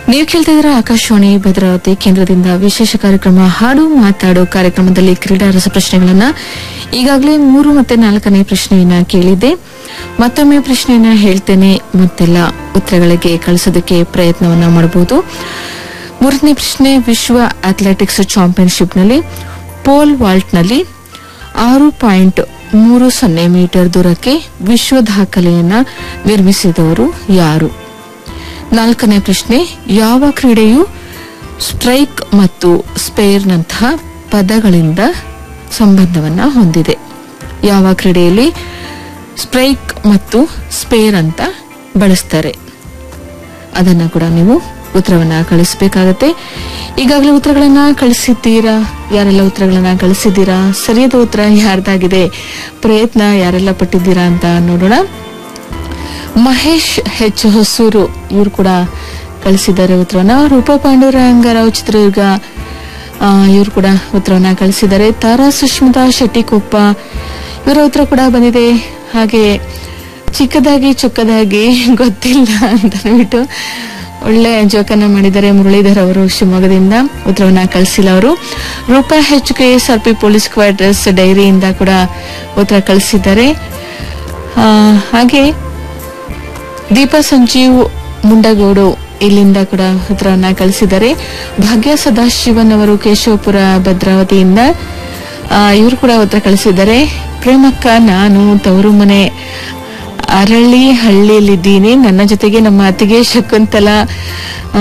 ನೀವು ಕೇಳ್ತಾ ಇದ್ರ ಆಕಾಶವಾಣಿ ಭದ್ರಾವತಿ ಕೇಂದ್ರದಿಂದ ವಿಶೇಷ ಕಾರ್ಯಕ್ರಮ ಹಾಡು ಮಾತಾಡು ಕಾರ್ಯಕ್ರಮದಲ್ಲಿ ಕ್ರೀಡಾ ರಸಪ್ರಶ್ನೆಗಳನ್ನ ಈಗಾಗಲೇ ಮೂರು ಮತ್ತೆ ನಾಲ್ಕನೇ ಪ್ರಶ್ನೆಯನ್ನ ಕೇಳಿದ್ದೆ ಮತ್ತೊಮ್ಮೆ ಪ್ರಶ್ನೆಯನ್ನ ಹೇಳ್ತೇನೆ ಮತ್ತೆಲ್ಲ ಉತ್ತರಗಳಿಗೆ ಕಳಿಸೋದಕ್ಕೆ ಪ್ರಯತ್ನವನ್ನ ಮಾಡಬಹುದು ಮೂರನೇ ಪ್ರಶ್ನೆ ವಿಶ್ವ ಅಥ್ಲೆಟಿಕ್ಸ್ ಚಾಂಪಿಯನ್ಶಿಪ್ನಲ್ಲಿ ಪೋಲ್ ವಾಲ್ಟ್ನಲ್ಲಿ ಆರು ಪಾಯಿಂಟ್ ಮೂರು ಸೊನ್ನೆ ಮೀಟರ್ ದೂರಕ್ಕೆ ವಿಶ್ವ ದಾಖಲೆಯನ್ನ ನಿರ್ಮಿಸಿದವರು ಯಾರು ನಾಲ್ಕನೇ ಪ್ರಶ್ನೆ ಯಾವ ಕ್ರೀಡೆಯು ಸ್ಟ್ರೈಕ್ ಮತ್ತು ಸ್ಪೇರ್ನಂತಹ ಪದಗಳಿಂದ ಸಂಬಂಧವನ್ನ ಹೊಂದಿದೆ ಯಾವ ಕ್ರೀಡೆಯಲ್ಲಿ ಸ್ಟ್ರೈಕ್ ಮತ್ತು ಸ್ಪೇರ್ ಅಂತ ಬಳಸ್ತಾರೆ ಅದನ್ನ ಕೂಡ ನೀವು ಉತ್ತರವನ್ನ ಕಳಿಸಬೇಕಾಗತ್ತೆ ಈಗಾಗಲೇ ಉತ್ತರಗಳನ್ನ ಕಳಿಸಿದ್ದೀರಾ ಯಾರೆಲ್ಲ ಉತ್ತರಗಳನ್ನ ಕಳಿಸಿದ್ದೀರಾ ಸರಿಯಾದ ಉತ್ತರ ಯಾರ್ದಾಗಿದೆ ಪ್ರಯತ್ನ ಯಾರೆಲ್ಲ ಪಟ್ಟಿದ್ದೀರಾ ಅಂತ ನೋಡೋಣ ಮಹೇಶ್ ಹೆಚ್ ಹೊಸೂರು ಇವರು ಕೂಡ ಕಳಿಸಿದ್ದಾರೆ ಉತ್ತರವನ್ನ ರೂಪಾ ಪಾಂಡುರಂಗರಾವ್ ಚಿತ್ರದುರ್ಗ ಇವರು ಕೂಡ ಉತ್ತರವನ್ನ ಕಳಿಸಿದ್ದಾರೆ ತಾರಾ ಸುಷ್ಮಿತಾ ಶೆಟ್ಟಿಕೊಪ್ಪ ಇವರ ಉತ್ತರ ಕೂಡ ಬಂದಿದೆ ಹಾಗೆ ಚಿಕ್ಕದಾಗಿ ಚೊಕ್ಕದಾಗಿ ಗೊತ್ತಿಲ್ಲ ಅಂತ ಅಂದ್ಬಿಟ್ಟು ಒಳ್ಳೆ ಜೋಕನ್ನ ಮಾಡಿದ್ದಾರೆ ಮುರಳೀಧರ್ ಅವರು ಶಿವಮೊಗ್ಗದಿಂದ ಉತ್ತರವನ್ನ ಕಳಿಸಿಲ್ಲ ಅವರು Roopa H K S R P police quarters ಡೈರಿಯಿಂದ ಕೂಡ ಉತ್ತರ ಕಳಿಸಿದ್ದಾರೆ ಆ, ಹಾಗೆ ದೀಪಾ ಸಂಜೀವ್ ಮುಂಡಗೋಡು ಇಲ್ಲಿಂದ ಕೂಡ ಉತ್ತರವನ್ನ ಕಳಿಸಿದ್ದಾರೆ ಭಾಗ್ಯ ಸದಾಶಿವನ್ ಅವರು ಕೇಶವಪುರ ಭದ್ರಾವತಿಯಿಂದ ಇವರು ಕೂಡ ಉತ್ತರ ಕಳಿಸಿದ್ದಾರೆ ಪ್ರೇಮಕ್ಕ ನಾನು ತವರು ಮನೆ ಅರಳಿ ಹಳ್ಳಿಯಲ್ಲಿದ್ದೀನಿ ನನ್ನ ಜೊತೆಗೆ ನಮ್ಮ ಅತ್ತಿಗೆ ಶಕುಂತಲ ಆ,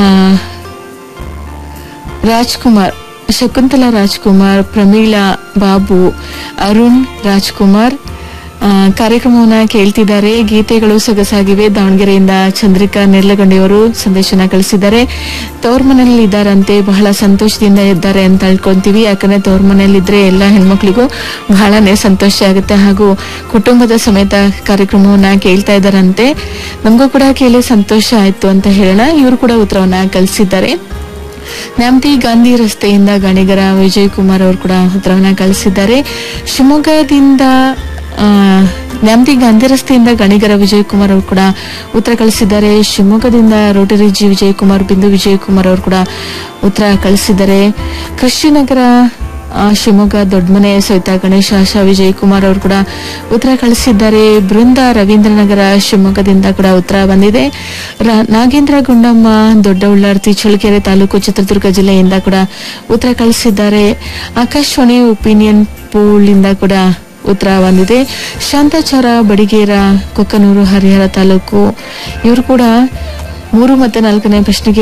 ರಾಜ್ಕುಮಾರ್ ಶಕುಂತಲಾ ರಾಜ್ಕುಮಾರ್ ಪ್ರಮೀಳಾ ಬಾಬು ಅರುಣ್ ರಾಜ್ಕುಮಾರ್ ಆ, ಕಾರ್ಯಕ್ರಮವನ್ನ ಕೇಳ್ತಿದ್ದಾರೆ ಗೀತೆಗಳು ಸೊಗಸಾಗಿವೆ ದಾವಣಗೆರೆಯಿಂದ ಚಂದ್ರಿಕಾ ನೆರ್ಲಗೊಂಡಿಯವರು ಸಂದೇಶನ ಕಳಿಸಿದ್ದಾರೆ ತವ್ರ ಮನೇಲಿ ಇದ್ದಾರಂತೆ ಬಹಳ ಸಂತೋಷದಿಂದ ಇದ್ದಾರೆ ಅಂತ ಹೇಳ್ಕೊಂತೀವಿ ಯಾಕಂದ್ರೆ ತವ್ರ ಮನೇಲಿದ್ರೆ ಎಲ್ಲ ಹೆಣ್ಮಕ್ಳಿಗೂ ಬಹಳನೇ ಸಂತೋಷ ಆಗುತ್ತೆ ಹಾಗೂ ಕುಟುಂಬದ ಸಮೇತ ಕಾರ್ಯಕ್ರಮವನ್ನ ಕೇಳ್ತಾ ಇದ್ದಾರಂತೆ ನಮಗೂ ಕೂಡ ಕೇಳಿ ಸಂತೋಷ ಆಯ್ತು ಅಂತ ಹೇಳೋಣ ಇವರು ಕೂಡ ಉತ್ತರವನ್ನ ಕಳಿಸಿದ್ದಾರೆ ನ್ಯಾಮತಿ ಗಾಂಧಿ ರಸ್ತೆಯಿಂದ ಗಣಿಗರ ವಿಜಯ್ ಕುಮಾರ್ ಅವರು ಕೂಡ ಉತ್ತರವನ್ನ ಕಳಿಸಿದ್ದಾರೆ ಶಿವಮೊಗ್ಗದಿಂದ ಆ, ನ್ಯಾಮತಿ ಗಾಂಧಿ ರಸ್ತೆಯಿಂದ ಗಣಿಗರ ವಿಜಯ್ ಕುಮಾರ್ ಅವರು ಕೂಡ ಉತ್ತರ ಕಳಿಸಿದ್ದಾರೆ ಶಿವಮೊಗ್ಗದಿಂದ ರೋಟರಿ ಜಿ ವಿಜಯ್ ಕುಮಾರ್ ಬಿಂದು ವಿಜಯ್ ಕುಮಾರ್ ಅವರು ಕೂಡ ಉತ್ತರ ಕಳಿಸಿದ್ದಾರೆ ಕೃಷಿನಗರ ಆ, ಶಿವಮೊಗ್ಗ ದೊಡ್ಡಮನೆ ಸಹಿತ ಗಣೇಶ ಆಶಾ ವಿಜಯ್ ಕುಮಾರ್ ಅವರು ಕೂಡ ಉತ್ತರ ಕಳಿಸಿದ್ದಾರೆ ಬೃಂದ ರವೀಂದ್ರನಗರ ಶಿವಮೊಗ್ಗದಿಂದ ಕೂಡ ಉತ್ತರ ಬಂದಿದೆ ರ- ನಾಗೇಂದ್ರ ಗುಂಡಮ್ಮ ದೊಡ್ಡ ಉಳ್ಳಾರ್ತಿ ಚಳ್ಳಕೆರೆ ತಾಲೂಕು ಚಿತ್ರದುರ್ಗ ಜಿಲ್ಲೆಯಿಂದ ಕೂಡ ಉತ್ತರ ಕಳಿಸಿದ್ದಾರೆ ಆಕಾಶವಾಣಿ ಒಪಿನಿಯನ್ ಪೋಲ್ ಇಂದ ಕೂಡ ಉತ್ತರ ಬಂದಿದೆ ಶಾಂತಾಚಾರ ಬಡಿಗೇರ ಕೊಕ್ಕನೂರು ಹರಿಹರ ತಾಲೂಕು ಇವರು ಕೂಡ ಮೂರು ಮತ್ತೆ ನಾಲ್ಕನೇ ಪ್ರಶ್ನೆಗೆ